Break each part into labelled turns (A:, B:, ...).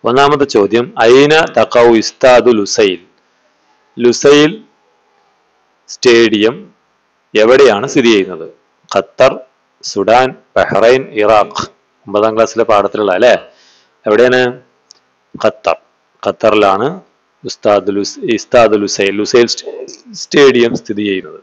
A: ഒന്നാമത്തെ ചോദ്യം ഐന തഖൗ ഇസ്താദു ലുസൈൽ ലുസൈൽ സ്റ്റേഡിയം എവിടെയാണ് സ്ഥിതി ചെയ്യുന്നത് ഖത്തർ സുഡാൻ ബഹ്റൈൻ ഇറാഖ് ഒമ്പതാം ക്ലാസ്സിലെ പാഠത്തിലുള്ള അല്ലേ എവിടെയാണ് ഖത്തർ ഖത്തറിലാണ് ഉസ്താദ് ലുസ് ഇസ്താദ് ലുസൈൽ ലുസൈൽ സ്റ്റേ- സ്റ്റേഡിയം സ്ഥിതി ചെയ്യുന്നത്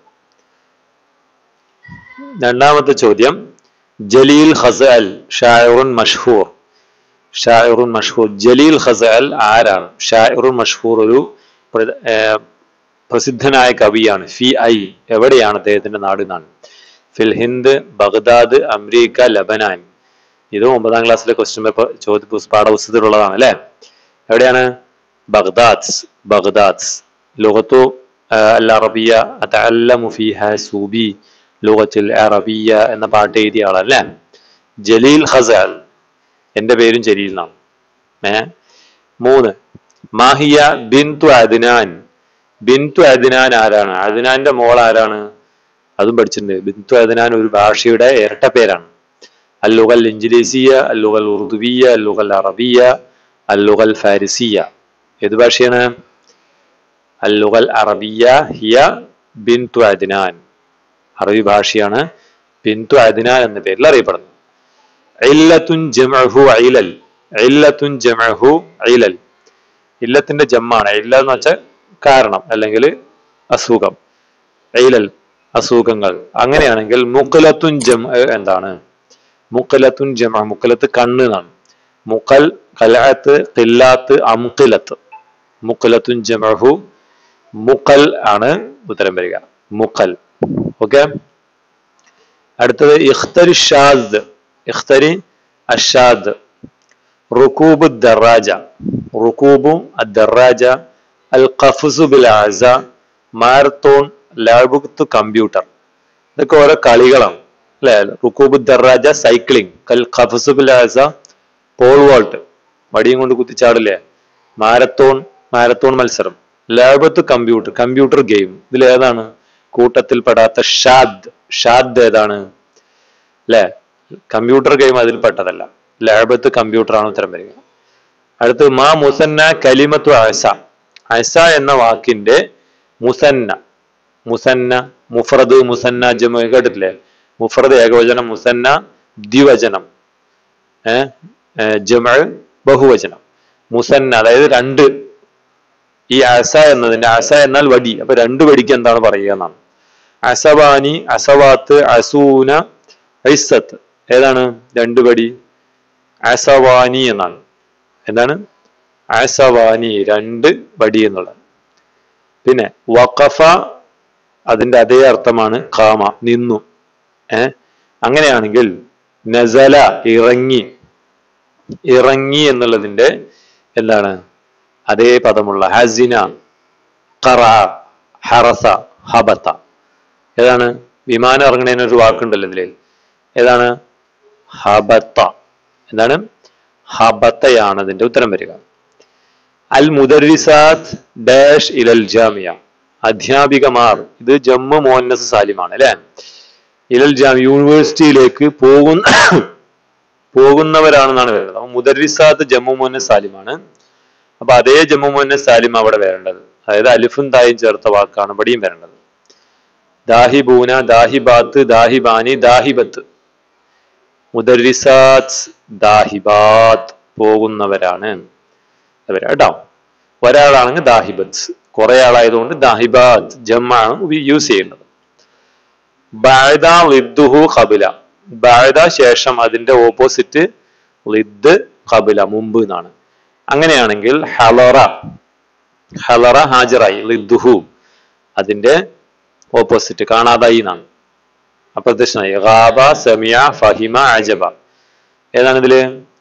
A: രണ്ടാമത്തെ ചോദ്യം ജലീൽ ഖസൽ ഷായറുൻ മഷ്ഹൂർ ഷായറുൻ മഷ്ഹൂർ ജലീൽ ഖസൽ ആരാണ് ഷായറുൻ മഷ്ഹൂർ ഒരു പ്ര- ഏർ പ്രസിദ്ധനായ കവിയാണ് ഫി ഐ എവിടെയാണ് അദ്ദേഹത്തിന്റെ നാട് എന്നാണ് ഫിൽ ഹിന്ദ് ബഗ്ദാദ് അമേരിക്ക ലബനാൻ ഇത് ഒമ്പതാം ക്ലാസ്സിലെ ക്വസ്റ്റ്യൻ പേപ്പർ ചോദ്യ പാഠപുസ്തകത്തിലുള്ളതാണ് അല്ലെ എവിടെയാണ് ബഗ്ദാദ് ബഗ്ദാദ് ലോകത്തു അൽ അറബിയ അതഅല്ലമു ഫീഹ സൂബി ലോകത്തിൽ അറബിയ എന്ന പാട്ട് എഴുതിയ ആളല്ലേ ജലീൽ ഖസൽ എന്റെ പേരും ജലീൽ എന്നാണ് ഏ മൂന്ന് മാഹിയ ബിന്തു അദ്നാൻ ബിന്തു അദ്നാൻ ആരാണ് അദ്നാന്റെ മോൾ ആരാണ് അതും പഠിച്ചിട്ടുണ്ട് ബിന്തു അദ്നാൻ ഒരു ഭാഷയുടെ ഇരട്ട പേരാണ് അല്ലുഗൽ ഇഞ്ചിലീസിയ അല്ലുഗൽ ഉറുദുവിയ അല്ലുഗൽ അറബിയ അല്ലുഗൽ ഫാരിസിയ ഏത് ഭാഷയാണ് അല്ലുഗൽ അറബിയ ഹിയ ബിന്തു അദ്നാൻ അറബി ഭാഷയാണ് ബിന്തു അദ്നാൻ എന്ന പേരിൽ അറിയപ്പെടുന്നത് ഇല്ലത്തുൻ ജമഅഹു ഐലൽ ഇല്ലത്തുൻ ജമഅഹു ഐലൽ ഇല്ലത്തിന്റെ ജമ്മാണ് ഇല്ല എന്ന് വെച്ചാൽ കാരണം അല്ലെങ്കിൽ അസുഖം ഐലൽ അസുഖങ്ങൾ അങ്ങനെയാണെങ്കിൽ മുക്കലത്തുൻ ജം എന്താണ് മുക്കലത്തുൻ ജമ മുക്കലത്ത് കണ്ണ് എന്നാണ് മുക്കൽ കലാത്ത് കില്ലാത്ത് അമുക്കിലത്ത് മുക്കലത്തുൻ ജമഹു മുക്കൽ ആണ് ഉത്തരം വരിക മുക്കൽ ഓക്കെ അടുത്തത് ഇഖ്തരി ഷാദ് ഇഖ്തരി അഷാദ് റുക്കൂബ് ദറാജ റുക്കൂബു അദ്ദറാജ അൽ ഖഫ്സു ബിൽ ആസ മാരത്തോൺ ലാബുത്ത് കമ്പ്യൂട്ടർ ഇതൊക്കെ ഓരോ കളികളാണ് അല്ലെ റുക്കൂബ് ദറാജ സൈക്ലിംഗ് കൽ ഖഫ്സു ബിൽ ആസ പോൾ വോൾട്ട് വടിയും കൊണ്ട് കുത്തിച്ചാടില്ലേ മാരത്തോൺ മാരത്തോൺ മത്സരം ലാബത്ത് കമ്പ്യൂട്ടർ കമ്പ്യൂട്ടർ ഗെയിം ഇതിൽ ഏതാണ് കൂട്ടത്തിൽ പെടാത്ത ഷാദ് ഷാദ് ഏതാണ് അല്ലെ കമ്പ്യൂട്ടർ ഗെയിം അതിൽ പെട്ടതല്ല ലാബത്ത് കമ്പ്യൂട്ടർ ആണ് ഉത്തരം വരിക അടുത്ത് മാ മുസന്ന കലിമത്തു അസ അസ എന്ന വാക്കിന്റെ മുസന്ന മുസന്ന മുഫറദ് മുസന്ന ജമ കേട്ടിട്ടില്ലേ മുഫറദ് ഏകവചനം മുസന്ന ദ്വിവചനം ഏഹ് ജമ ബഹുവചനം മുസന്ന അതായത് രണ്ട് ഈ അസ എന്നതിന്റെ അസ എന്നാൽ വടി അപ്പൊ രണ്ട് വടിക്ക് എന്താണ് പറയുക എന്നാണ് അസവാനി അസവാത്ത് അസൂന ഐസത്ത് ഏതാണ് രണ്ട് വടി അസവാനി എന്നാണ് എന്താണ് അസവാനി രണ്ട് വടി എന്നുള്ളത് പിന്നെ വഖഫ അതിന്റെ അതേ അർത്ഥമാണ് കാമ നിന്നു ഏ അങ്ങനെയാണെങ്കിൽ നസല ഇറങ്ങി ഇറങ്ങി എന്നുള്ളതിന്റെ എന്താണ് അതേ പദമുള്ള ഹസിന ഖറ ഹറസ ഹബത്ത ഏതാണ് വിമാനം ഇറങ്ങണതിന് ഒരു വാക്കുണ്ടല്ലോ ഇതിൽ ഏതാണ് ഹബത്ത എന്താണ് ഹബത്തയാണ് അതിന്റെ ഉത്തരം വരിക അൽ മുദരിസാത്ത് ഡാഷ് ഇലൽ ജാമിയ അധ്യാപികമാർ ഇത് ജമ്മു മോഹന്നസ് സാലിമാണ് അല്ലെ ഇലൽ ജാമി യൂണിവേഴ്സിറ്റിയിലേക്ക് പോകുന്ന പോകുന്നവരാണെന്നാണ് വരുന്നത് അപ്പൊ മുദരിസാത്ത് ജമ്മു മോഹന്നസ് സാലിമാണ് അപ്പൊ അതേ ജമ്മു മോഹന്നസ് സാലിം അവിടെ വരേണ്ടത് അതായത് അലിഫും തായും ചേർത്ത വാക്കാണ് ഇവിടെയും വരേണ്ടത് ദാഹിബൂന ദാഹിബാത്ത് ദാഹിബാനി ദാഹിബത്ത് മുദരിസാത്ത് ദാഹിബാത്ത് പോകുന്നവരാണ് അവര് കേട്ടോ ഒരാളാണെങ്കിൽ ദാഹിബത്ത് കുറെ ആളായതുകൊണ്ട് ദാഹിബാത്ത് ജമ്മാണ് യൂസ് ചെയ്യേണ്ടത് ബാഴ്ദ ലിദ്ദുഹു ഖബില ബാഴ്ദ ശേഷം അതിന്റെ ഓപ്പോസിറ്റ് ലിദ് ഖബില മുമ്പ് എന്നാണ് അങ്ങനെയാണെങ്കിൽ ഹലറ ഹലറ ഹാജറായി ലിദ്ദുഹു അതിന്റെ ഓപ്പോസിറ്റ് കാണാതായി എന്നാണ് അപ്രത്യക്ഷനായി ഗാബ സമിയ ഫഹിമ അജബ ഏതാണ് ഇതില്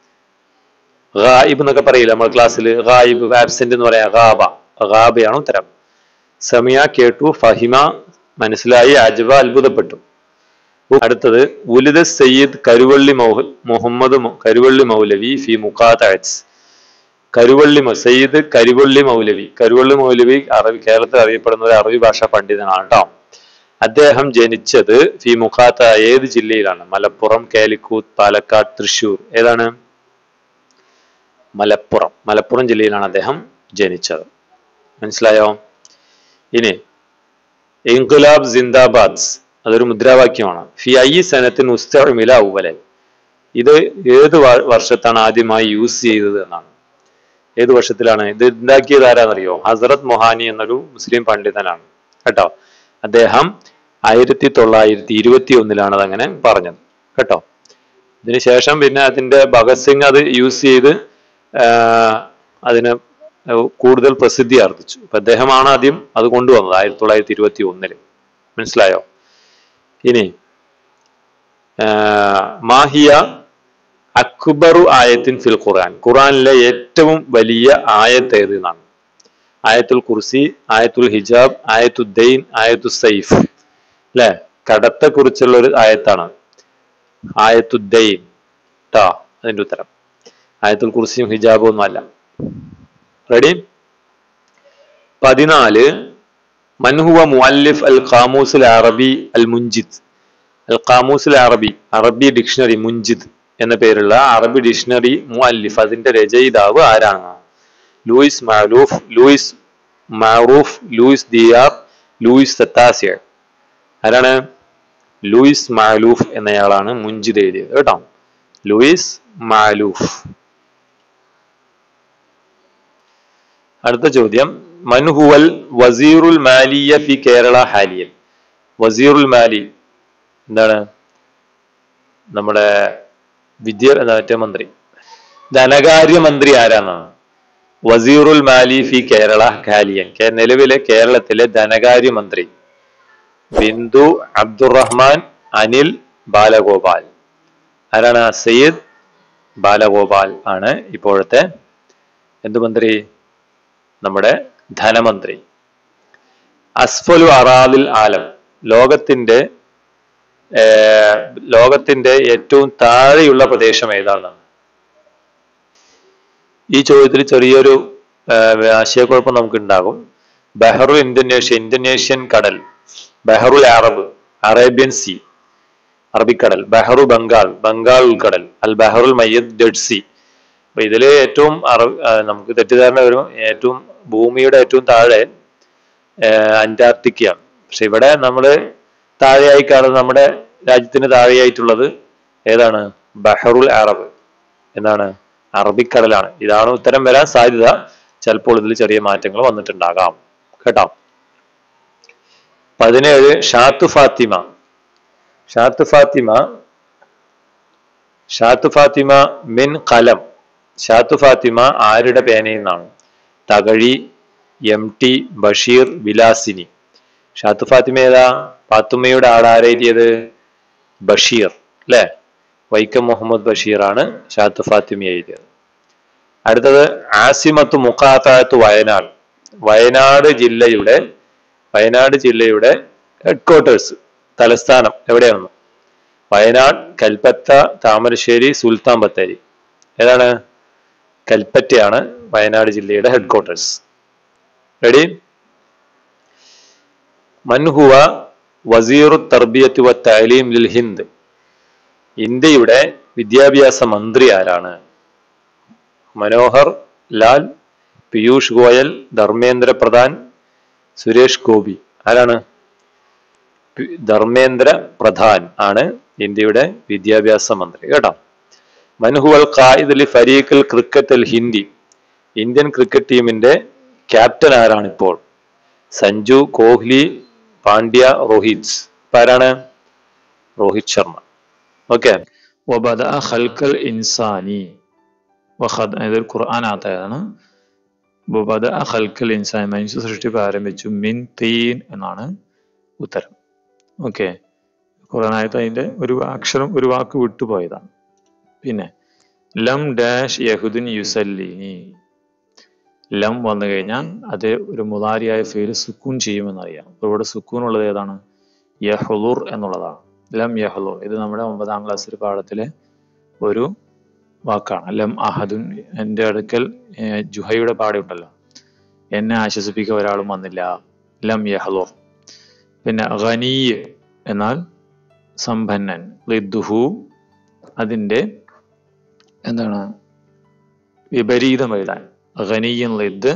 A: ഗായിബ് എന്നൊക്കെ പറയില്ല നമ്മൾ ക്ലാസ്സിൽ ഗായിബ് ആബ്സെന്റ് എന്ന് പറയാം ഗാബ ഗാബയാണ് ഉത്തരം സമിയ കേട്ടു ഫഹിമ മനസ്സിലായി അജബ അത്ഭുതപ്പെട്ടു അടുത്തത് ഉലിദ് സയ്യിദ് കരുവള്ളി മൗഹ മുഹമ്മദ് മു- കരുവള്ളി മൗലവി ഫി മുഖാത്തഅസ് കരുവള്ളി മൗ- സയ്യിദ് കരുവള്ളി മൗലവി കരുവള്ളി മൗലവി അറബി കേരളത്തിൽ അറിയപ്പെടുന്ന ഒരു അറബി ഭാഷാ പണ്ഡിതനാണ് കേട്ടോ അദ്ദേഹം ജനിച്ചത് ഫി മുഖാത്ത ഏത് ജില്ലയിലാണ് മലപ്പുറം കാലിക്കൂത്ത് പാലക്കാട് തൃശൂർ ഏതാണ് മലപ്പുറം മലപ്പുറം ജില്ലയിലാണ് അദ്ദേഹം ജനിച്ചത് മനസ്സിലായോ ഇനി ഇൻകുലാബ് സിന്ദാബാദ് അതൊരു മുദ്രാവാക്യമാണ് ഫി ഐ സനത്തിന് ഉസ്തമില ഔവലൻ ഇത് ഏത് വ- വർഷത്താണ് ആദ്യമായി യൂസ് ചെയ്തത് എന്നാണ് ഏത് വർഷത്തിലാണ് ഇത് ഉണ്ടാക്കിയത് ആരാന്നറിയോ ഹസരത് മൊഹാനി എന്നൊരു മുസ്ലിം പണ്ഡിതനാണ് കേട്ടോ അദ്ദേഹം ആയിരത്തി തൊള്ളായിരത്തി ഇരുപത്തി ഒന്നിലാണ് അതങ്ങനെ പറഞ്ഞത് കേട്ടോ ഇതിനുശേഷം പിന്നെ അതിന്റെ ഭഗത് സിംഗ് അത് യൂസ് ചെയ്ത് ആഹ് അതിന് കൂടുതൽ പ്രസിദ്ധി ആർജിച്ചു അപ്പൊ അദ്ദേഹമാണ് ആദ്യം അത് കൊണ്ടുവന്നത് ആയിരത്തി തൊള്ളായിരത്തി ഇരുപത്തി ഒന്നില് മനസ്സിലായോ ഇനി ആഹ് മാഹിയ അക്ബറു ആയത്തിൻ ഫിൽ ഖുർആൻ ഖുർആനിലെ ഏറ്റവും വലിയ ആയത്ത് ഏത് എന്നാണ് ആയത്തുൽ കുർസി ആയത്തുൽ ഹിജാബ് ആയത്തുൽ ദൈൻ ആയത്തുൽ സൈഫ് അല്ലെ കടത്തെ കുറിച്ചുള്ള ഒരു ആയത്താണ് ആയത്തുൽ ദൈൻ ട്ടാ അതിന്റെ ഉത്തരം ആയത്തുൽ കുർസിയും ഹിജാബും ഒന്നും അല്ല റെഡി പതിനാല് മൻഹുവ മുഅല്ലിഫ് അൽ ഖാമൂസുൽ അറബി അൽ മുൻജിദ് അൽ ഖാമൂസുൽ അറബി അറബി ഡിക്ഷണറി മുൻജിദ് എന്ന പേരുള്ള അറബി ഡിക്ഷണറി മുഅല്ലിഫ് അതിന്റെ രചയിതാവ് ആരാണ് ലൂയിസ് മാലൂഫ് ലൂയിസ് മാറൂഫ് ലൂയിസ് ദിയാർ ലൂയിസ് സത്താസിയ ആരാണ് ലൂയിസ് മാലൂഫ് എന്നയാളാണ് മുൻജിദ് എഴുതിയത് കേട്ടോ ലൂയിസ് മാലൂഫ് അടുത്ത ചോദ്യം മൻഹുവൽ വസീറുൽ മാലിയ ഫി കേരള ഹാലിയൻ വസീറുൽ മാലി എന്താണ് നമ്മുടെ വിദ്യ മറ്റേ മന്ത്രി ധനകാര്യമന്ത്രി ആരാന്നാണ് വസീറുൽ മാലി ഫി കേരള ഹാലിയൻ കേ- നിലവിലെ കേരളത്തിലെ ധനകാര്യമന്ത്രി ബിന്ദു അബ്ദുറഹ്മാൻ അനിൽ ബാലഗോപാൽ ആരാണ് സയ്യിദ് ബാലഗോപാൽ ആണ് ഇപ്പോഴത്തെ എന്ത് മന്ത്രി നമ്മുടെ ധനമന്ത്രി അസ്ഫലു അറാദിൽ ആലം ലോകത്തിന്റെ ഏർ, ലോകത്തിന്റെ ഏറ്റവും താഴെയുള്ള പ്രദേശം ഏതാണ് ഈ ചോദ്യത്തിൽ ചെറിയൊരു ഏർ, ആശയക്കുഴപ്പം നമുക്ക് ഉണ്ടാകും ബഹ്റു ഇന്തോനേഷ്യ ഇന്തോനേഷ്യൻ കടൽ ബഹ്റുൽ അറബ് അറേബ്യൻ സീ അറബിക്കടൽ ബഹ്റു ബംഗാൾ ബംഗാൾ ഉൾക്കടൽ അൽ ബഹ്റുൽ മയ്യദ് ഡെഡ് സീ അപ്പൊ ഇതില് ഏറ്റവും അറബ് ആ, നമുക്ക് തെറ്റിദ്ധാരണ വരും ഏറ്റവും ഭൂമിയുടെ ഏറ്റവും താഴെ ഏർ, അന്റാർട്ടിക്കയാണ് പക്ഷെ ഇവിടെ നമ്മള് താഴെയായി കാണുന്നത് നമ്മുടെ രാജ്യത്തിന് താഴെയായിട്ടുള്ളത് ഏതാണ് ബഹറുൽ അറബ് എന്താണ് അറബിക്കടലാണ് ഇതാണ് ഉത്തരം വരാൻ സാധ്യത ചിലപ്പോൾ ഇതിൽ ചെറിയ മാറ്റങ്ങൾ വന്നിട്ടുണ്ടാകാം കേട്ടോ പതിനേഴ് ഷാത്തു ഫാത്തിമ ഷാത്തു ഫാത്തിമ ഷാത്തു ഫാത്തിമ മിൻ കലം ഷാത്തു ഫാത്തിമ ആരുടെ പേനയിൽ നിന്നാണ് തകഴി എം ടി ബഷീർ വിലാസിനി ഷാത്തു ഫാത്തിമ ഏതാ ഫാത്തുമ്മയുടെ ആളാരെഴുതിയത് ബഷീർ അല്ലെ വൈക്കം മുഹമ്മദ് ബഷീറാണ് ഷാത്തു ഫാത്തിമ എഴുതിയത് അടുത്തത് ആസിമത്ത് മുഖാത്താത്ത് വയനാട് വയനാട് ജില്ലയുടെ വയനാട് ജില്ലയുടെ ഹെഡ്ക്വാർട്ടേഴ്സ് തലസ്ഥാനം എവിടെയാണ് വയനാട് കൽപ്പറ്റ താമരശ്ശേരി സുൽത്താൻ ബത്തേരി ഏതാണ് കൽപ്പറ്റയാണ് വയനാട് ജില്ലയുടെ ഹെഡ്ക്വാർട്ടേഴ്സ് റെഡി മൻഹുവ വസീറു തർബിയത്ത് വ തഅലീം ലിൽ ഹിന്ദ് ഇന്ത്യയുടെ വിദ്യാഭ്യാസ മന്ത്രി ആരാണ് മനോഹർ ലാൽ പീയൂഷ് ഗോയൽ ധർമ്മേന്ദ്ര പ്രധാൻ സുരേഷ് ഗോപി ആരാണ് പി- ധർമ്മേന്ദ്ര പ്രധാൻ ആണ് ഇന്ത്യയുടെ വിദ്യാഭ്യാസ മന്ത്രി കേട്ടോ മൻഹുവൽ ഖായിദ് അലി ഫരീഖൽ ക്രിക്കറ്റ് അൽ ഹിന്ദി ഇന്ത്യൻ ക്രിക്കറ്റ് ടീമിന്റെ ക്യാപ്റ്റൻ ആരാണ് ഇപ്പോൾ സഞ്ജു കോഹ്ലി പാണ്ഡ്യ റോഹിത് ഇപ്പൊ ആരാണ് രോഹിത് ശർമ്മ ഓക്കെ
B: وبدأ خلق الإنسان وخد ഇതൊരു ഖുർആൻ ആയതാണ് وبدأ خلق الإنسان മനുഷ്യ സൃഷ്ടിപ്പ് ആരംഭിച്ചു മിൻ തീൻ എന്നാണ് ഉത്തരം ഓക്കെ ഖുർആൻ ആയത്ത് അതിന്റെ ഒരു അക്ഷരം ഒരു വാക്ക് വിട്ടുപോയതാണ് പിന്നെ ലം ഡാഷ് യഹുദിൻ യുസല്ലിനി ലം വന്നു കഴിഞ്ഞാൽ അത് ഒരു മുതാരിയായ ഫീൽ സുക്കൂൻ ചെയ്യുമെന്നറിയാം അപ്പോൾ ഇവിടെ സുക്കൂൻ ഉള്ളത് ഏതാണ് യഹ്ലുർ എന്നുള്ളതാണ് ലം യഹ്ലുർ ഇത് നമ്മുടെ ഒമ്പതാം ക്ലാസ്സിൽ പാഠത്തിലെ ഒരു വാക്കാണ് ലം അഹദുൻ എൻ്റെ അടുക്കൽ ഏർ, ജുഹയുടെ പാടുണ്ടല്ലോ എന്നെ ആശ്വസിപ്പിക്കാൻ ഒരാളും വന്നില്ല ലം യഹ്ലുർ പിന്നെ ഖനീയ് എന്നാൽ സമ്പന്നൻ ലിദ്ദുഹു അതിൻ്റെ എന്താണ് വിപരീതം എഴുതാൻ ഖനിയൻ ലിദ്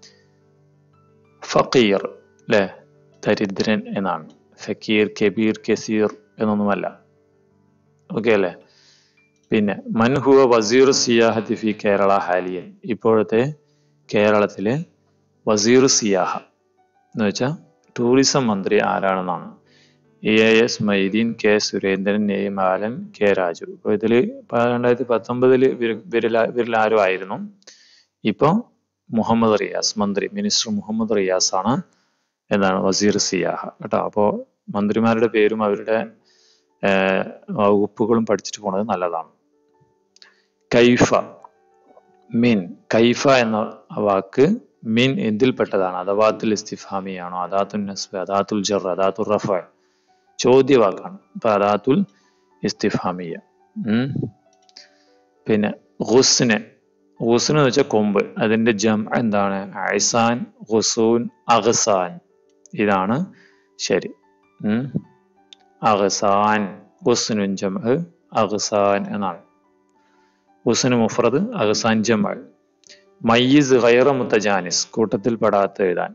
B: ഫക്കീർ അല്ലേ ദരിദ്രൻ എന്നാണ് ഫക്കീർ കബീർ കസീർ എന്നൊന്നുമല്ല ഓക്കെ അല്ലേ പിന്നെ മൻഹുവ വസീർ സിയാഹത്തി ഫി കേരള ഹാലിയൻ ഇപ്പോഴത്തെ കേരളത്തിലെ വസീർ സിയാഹ എന്ന് വെച്ചാൽ ടൂറിസം മന്ത്രി ആരാണെന്നാണ് A S Moideen K Surendran A Malan K Raju ഇപ്പൊ ഇതില് രണ്ടായിരത്തി പത്തൊമ്പതില് ഇവരിൽ ആരും ആയിരുന്നു ഇപ്പൊ മുഹമ്മദ് റിയാസ് മന്ത്രി മിനിസ്റ്റർ മുഹമ്മദ് റിയാസ് ആണ് എന്താണ് വസീർ സിയാഹ കേട്ടോ അപ്പോ മന്ത്രിമാരുടെ പേരും അവരുടെ ഏഹ്, വകുപ്പുകളും പഠിച്ചിട്ട് പോണത് നല്ലതാണ് കൈഫ മിൻ കൈഫ എന്ന വാക്ക് മിൻ എന്തിൽപ്പെട്ടതാണ് അദവാത്തുൽ ഇസ്തിഫാമിയാണോ അദാത്തുൽ നസ്ബ് അദാത്തുൽ ജർ അദാത്തുൽ റഫ ചോദ്യവാക്കാണ് അപ്പൊ അദാത്തുൽ ഇസ്തിഫാമിയ ഉം. പിന്നെ ഹുസ്ന് ഹുസ്ന് എന്ന് വെച്ചാൽ കൊമ്പ് അതിന്റെ ജം എന്താണ് ഐസാൻ ഹുസൂൻ അഹസാൻ ഇതാണ് ശരി ഉം. അഹസാൻ ഹുസ്നുൻ ജം അഹസാൻ എന്നാണ് ഹുസ്നു മുഫ്രദ് അഹസാൻ ജമ മയ്യിസ് ഗൈറ മുത്തജാനിസ് കൂട്ടത്തിൽ പെടാത്ത എഴുതാൻ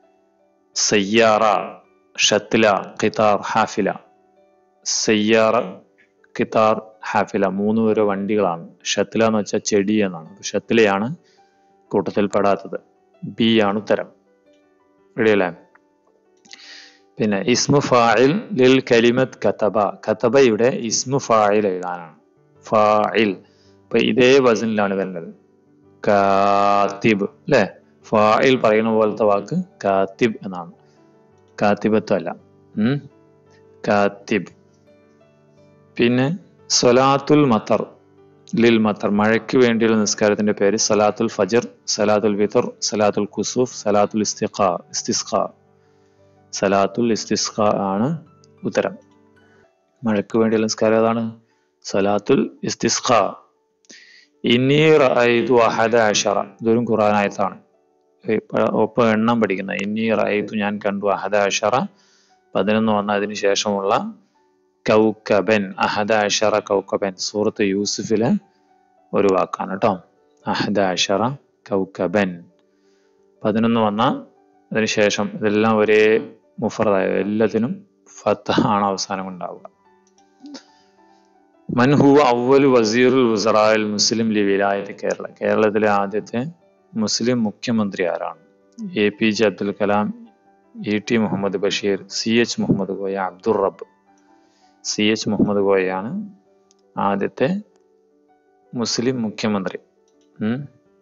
B: സയ്യാറ ഷത്ല ഖിതാർ ഹാഫില സയ്യാറ ഖിതാർ ഹാഫില മൂന്ന് ഓരോ വണ്ടികളാണ് ഷത്ല എന്ന് വെച്ചാൽ ചെടി എന്നാണ് അപ്പൊ ഷത്ലയാണ് കൂട്ടത്തിൽ പെടാത്തത് ബി ആണ് ഉത്തരം റെഡിയല്ലേ പിന്നെ ഇസ്മു ഫായിൽ ലിൽ കലിമത്ത് കതബ കതബയുടെ ഇസ്മു ഫായിൽ എഴുതാനാണ് ഫായിൽ അപ്പൊ ഇതേ വസനിലാണ് വരുന്നത് കാത്തിബ് അല്ലെ ഫായിൽ പറയുന്ന പോലത്തെ വാക്ക് കാത്തിബ് എന്നാണ് കാത്തിബത്വം അല്ല ഉം കാത്തിബ് പിന്നെ സൊലാത്തുൽ മത്തർ ലിൽ മത്തർ മഴയ്ക്ക് വേണ്ടിയുള്ള നിസ്കാരത്തിന്റെ പേര് സലാത്തുൽ ഫജർ സലാത്തുൽ വിത്തർ സലാത്തുൽ കുസൂഫ് സലാത്തുൽ ഇസ്തിഖ ഇസ്തിസ്ഖ സലാത്തുൽ ഇസ്തിസ്ഖ ആണ് ഉത്തരം മഴയ്ക്ക് വേണ്ടിയുള്ള നിസ്കാരം ഏതാണ് സലാത്തുൽ ഇസ്തിസ്ഖ ഇന്നി റഅയ്തു അഹദ അഷറ ഇതൊരു ഖുർആൻ ആയത്താണ് ഇപ്പ- ഒപ്പം എണ്ണം പഠിക്കുന്ന ഇന്നി റഅയ്തു ഞാൻ കണ്ടു അഹദ അഷറ പതിനൊന്ന് വന്നതിന് ശേഷമുള്ള കൗക്കബൻ അഹദ അഷറ കൗക്കബൻ സൂറത്ത് യൂസുഫിലെ ഒരു വാക്കാണ് കേട്ടോ അഹദ അഷറ കൗക്കബൻ പതിനൊന്ന് വന്ന അതിന് ശേഷം ഇതെല്ലാം ഒരേ മുഫറദായ എല്ലാത്തിനും ഫത്ത ആണ് അവസാനം ഉണ്ടാവുക മൻഹുവ അവലു വസീറുൽ വസറാൽ മുസ്ലിം ലി വിലായത്ത് കേരള കേരളത്തിലെ ആദ്യത്തെ മുസ്ലിം മുഖ്യമന്ത്രി ആരാണ് A P J Abdul Kalam E T Muhammad Basheer C H Muhammad Koya Abdul Rabb C H Muhammad കോയയാണ് ആദ്യത്തെ മുസ്ലിം മുഖ്യമന്ത്രി ഉം.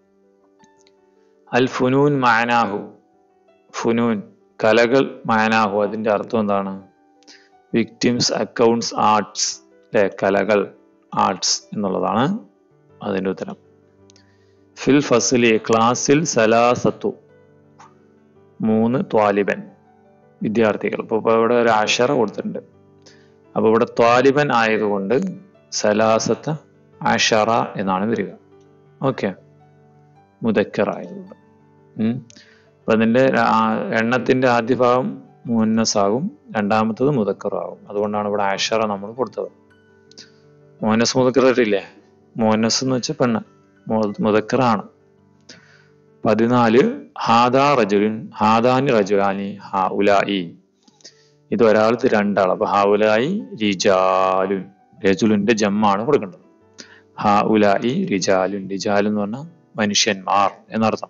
B: അൽ ഫുനൂൻ മാനാഹു ഫുനൂൻ കലകൾ മാനാഹു അതിന്റെ അർത്ഥം എന്താണ് വിക്ടിംസ് അക്കൗണ്ട്സ് ആർട്സ് അല്ലെ കലകൾ ആർട്സ് എന്നുള്ളതാണ് അതിന്റെ ഉത്തരം ഫിൽ ഫസിലി ക്ലാസ്സിൽ സലാസത്തു മൂന്ന് ത്വാലിബൻ വിദ്യാർത്ഥികൾ ഇപ്പൊ ഇപ്പൊ ഇവിടെ ഒരു അഷറ കൊടുത്തിട്ടുണ്ട് അപ്പൊ ഇവിടെ ത്വാലിബൻ ആയതുകൊണ്ട് സലാസത്ത് അഷറ എന്നാണ് വരിക ഓക്കെ മുദക്കർ ആയതുകൊണ്ട് ഉം. അപ്പൊ അതിന്റെ ആ- എണ്ണത്തിന്റെ ആദ്യ ഭാഗം മുന്നസാകും രണ്ടാമത്തത് മുതക്കറാകും അതുകൊണ്ടാണ് ഇവിടെ അഷറ നമ്മൾ കൊടുത്തത് മോനസ് മുതക്കറില്ലേ മോനസ് എന്ന് വെച്ചാൽ പെണ്ണ് മു- മുതക്കറാണ് പതിനാല് ഹാദാ റജുലിൻ ഹാദാനി റജുലാനി ഹാ ഉലായി ഇത് ഒരാൾക്ക് രണ്ടാൾ അപ്പൊ ഹാ ഉലായി റിജാലുൻ രജുലിന്റെ ജമ്മാണ് കൊടുക്കേണ്ടത് ഹാ ഉലായി റിജാലുൻ റിജാൽ എന്ന് പറഞ്ഞാൽ മനുഷ്യന്മാർ എന്നർത്ഥം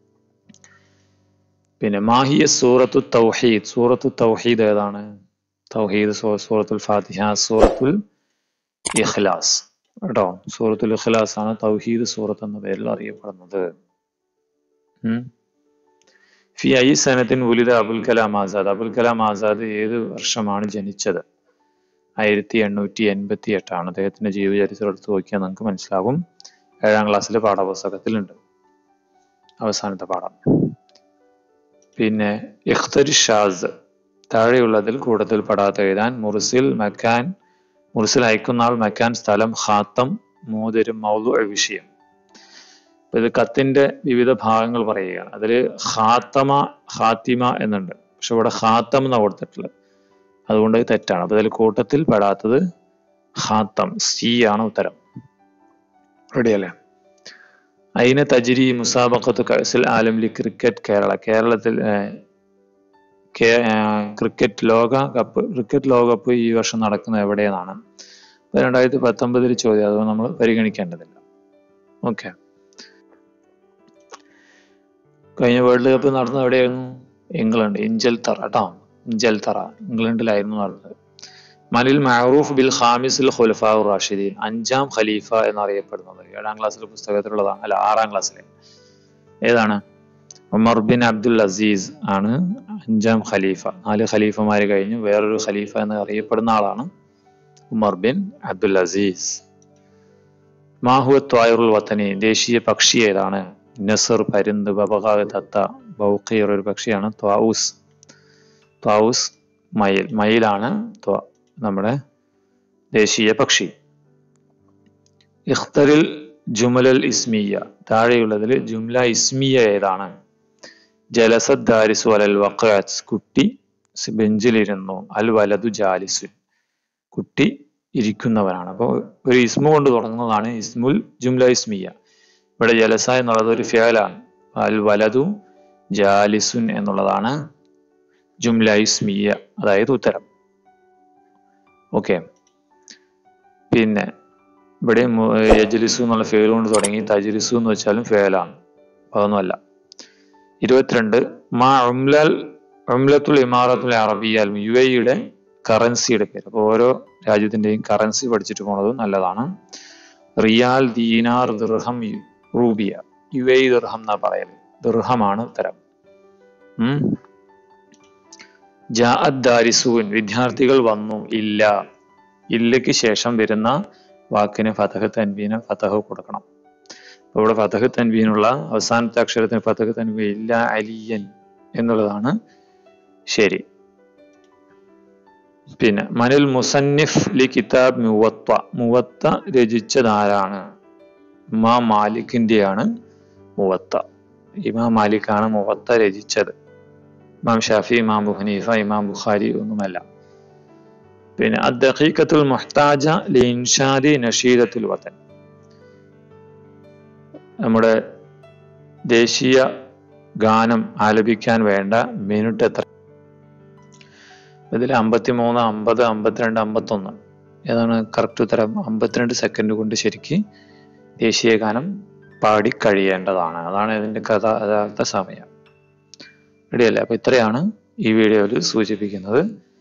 B: പിന്നെ മാഹിയ സൂറത്തു തൗഹീദ് സൂറത്തു തൗഹീദ് ഏതാണ് തൗഹീദ് സൂ- സൂറത്തുൽ ഫാത്തിഹ സൂറത്തുൽ ഇഖ്ലാസ് കേട്ടോ സൂറത്തുൽ ഇഖ്ലാസ് ആണ് തൗഹീദ് സൂറത്ത് എന്ന പേരിൽ അറിയപ്പെടുന്നത് ഉം. ഫി ഐ സനത്തിൻ ഉലിത അബുൽ കലാം ആസാദ് അബുൽ കലാം ആസാദ് ഏത് വർഷമാണ് ജനിച്ചത് ആയിരത്തി എണ്ണൂറ്റി എൺപത്തി എട്ടാണ് അദ്ദേഹത്തിന്റെ ജീവചരിത്രം എടുത്ത് നോക്കിയാൽ നിങ്ങൾക്ക് മനസ്സിലാകും ഏഴാം ക്ലാസ്സിലെ പാഠപുസ്തകത്തിലുണ്ട് അവസാനത്തെ പാഠം പിന്നെ ഇഖ്തരി ഷാസ് താഴെയുള്ളതിൽ കൂടുതൽ പെടാത്ത എഴുതാൻ മുർസിൽ മക്കാൻ മുർസിൽ അയക്കുന്ന ആൾ മക്കാൻ സ്ഥലം ഖാത്തം മോതിരം മൗലു വിഷയം അപ്പൊ ഇത് കത്തിന്റെ വിവിധ ഭാഗങ്ങൾ പറയുകയാണ് അതിൽ ഖാത്തമ ഖാത്തിമ എന്നുണ്ട് പക്ഷെ ഇവിടെ ഖാത്തം എന്നാണ് കൊടുത്തിട്ടുള്ളത് അതുകൊണ്ട് ഇത് തെറ്റാണ് അപ്പൊ ഇതിൽ കൂട്ടത്തിൽ പെടാത്തത് ഖാത്തം സി ആണ് ഉത്തരം റെഡി അല്ലേ അയിന തജിരി മുസാബക്കത്ത് കൗസൽ ആലംലി ക്രിക്കറ്റ് കേരള കേരളത്തിൽ ഏഹ്, കേ- ഏഹ്, ക്രിക്കറ്റ് ലോക കപ്പ് ക്രിക്കറ്റ് ലോകകപ്പ് ഈ വർഷം നടക്കുന്നത് എവിടെയെന്നാണ് അപ്പൊ രണ്ടായിരത്തി പത്തൊമ്പതിൽ ചോദ്യം അത് നമ്മൾ പരിഗണിക്കേണ്ടതില്ല ഓക്കെ കഴിഞ്ഞ വേൾഡ് കപ്പ് നടന്നത് എവിടെയായിരുന്നു ഇംഗ്ലണ്ട് ഇഞ്ചൽ തറ കേട്ടോ ഇഞ്ചൽ തറ ഇംഗ്ലണ്ടിലായിരുന്നു നടന്നത് മലിൽ മഅറൂഫ് ബിൽ ഖാമിസുൽ ഖുലഫാ റാഷിദീൻ അഞ്ചാം ഖലീഫ എന്നറിയപ്പെടുന്നത് ഏഴാം ക്ലാസ്സിലെ പുസ്തകത്തിലുള്ളതാണ് അല്ല ആറാം ക്ലാസ്സിലെ ഏതാണ് ഉമർ ബിൻ അബ്ദുൽ അസീസ് ആണ് അഞ്ചാം ഖലീഫ നാല് ഖലീഫമാര് കഴിഞ്ഞു വേറൊരു ഖലീഫ എന്ന് അറിയപ്പെടുന്ന ആളാണ് ഉമർ ബിൻ അബ്ദുൽ അസീസ് മാഹുവ ത്വായുറുൽ വത്തനി ദേശീയ പക്ഷി ഏതാണ് നസർ പരുന്ത് ബബകാ തത്ത ബൗഖീർ ഒരു പക്ഷിയാണ് ത്വാഊസ് ത്വാഊസ് മയിൽ മയിലാണ് ത്വ നമ്മുടെ ദേശീയ പക്ഷി ഇഖ്തറിൽ ജുമലൽ ഇസ്മിയ താഴെയുള്ളതിൽ ജുംല ഇസ്മിയ ഏതാണ് ജലസദ് ദാരിസു അലൽ വഖഅത്ത് കുട്ടി സ് ബെഞ്ചിലിരുന്നു അൽ വലതു ജാലിസുൻ കുട്ടി ഇരിക്കുന്നവനാണ് അപ്പോൾ ഒരു ഇസ്മു കൊണ്ട് തുടങ്ങുന്നതാണ് ഇസ്മുൽ ജുംല ഇസ്മിയ ഇവിടെ ജലസ എന്നുള്ളത് ഒരു ഫിയലാണ് അൽ വലതു ജാലിസുൻ എന്നുള്ളതാണ് ജുംല ഇസ്മിയ അതായത് ഉത്തരം ഓക്കെ പിന്നെ ഇവിടെ മു- യജ്ലിസു എന്നുള്ള ഫേൽ കൊണ്ട് തുടങ്ങി തജ്ലിസു എന്ന് വെച്ചാലും ഫേലാണ് അതൊന്നുമല്ല ഇരുപത്തിരണ്ട് മാ ഉംലൽ ഉംലത്തുൽ ഇമാറത്തുൽ അറബിയ യു എയുടെ കറൻസിയുടെ പേര് അപ്പോൾ ഓരോ രാജ്യത്തിന്റെയും കറൻസി പഠിച്ചിട്ട് പോണത് നല്ലതാണ് റിയാൽ ദീനാർ ദിർഹം യു- റൂബിയ യു എ ദിർഹം എന്നാ പറയല് ദിർഹമാണ് ഉത്തരം ഉം ജാഅദ് ദാരിസൂൻ വിദ്യാർത്ഥികൾ വന്നു ഇല്ല ഇല്ലയ്ക്ക് ശേഷം വരുന്ന വാക്കിന് ഫതഹ് തൻവീന് ഫതഹ് കൊടുക്കണം അപ്പൊ ഇവിടെ ഫതഹ് തൻവീനുള്ള അവസാനത്തെ അക്ഷരത്തിന് ഫതഹ് തൻവീൻ ഇല്ല അലിയൻ എന്നുള്ളതാണ് ശരി പിന്നെ മനുൽ മുസന്നിഫ് ലി കിതാബ് മുവത്ത മുവത്ത രചിച്ചതാരാണ് ഇമാം മാലിക്കിന്റെയാണ് മുവത്ത ഇമാം മാലിക്കാണ് മുവത്ത രചിച്ചത് ഇമാം ഷാഫി ഇമാം അബു ഹനീഫ ഇമാം ബുഖാരി ഒന്നുമല്ല പിന്നെ അദ്ദഖീഖത്തുൽ മുഹ്താജ ലിൻഷാദി നഷീദത്തുൽ വതൻ നമ്മുടെ ദേശീയ ഗാനം ആലപിക്കാൻ വേണ്ട മിനിറ്റ് എത്ര ഇതിൽ അമ്പത്തി മൂന്ന് അമ്പത് അമ്പത്തിരണ്ട് അമ്പത്തൊന്ന് ഏതാണ് കറക്റ്റ് ഉത്തരം അമ്പത്തിരണ്ട് സെക്കൻഡ് കൊണ്ട് ശരിക്ക് ദേശീയ ഗാനം പാടി കഴിയേണ്ടതാണ് അതാണ് ഇതിന്റെ കഥ യഥാർത്ഥ സമയം റെഡിയല്ലേ അപ്പൊ ഇത്രയാണ് ഈ വീഡിയോയിൽ സൂചിപ്പിക്കുന്നത്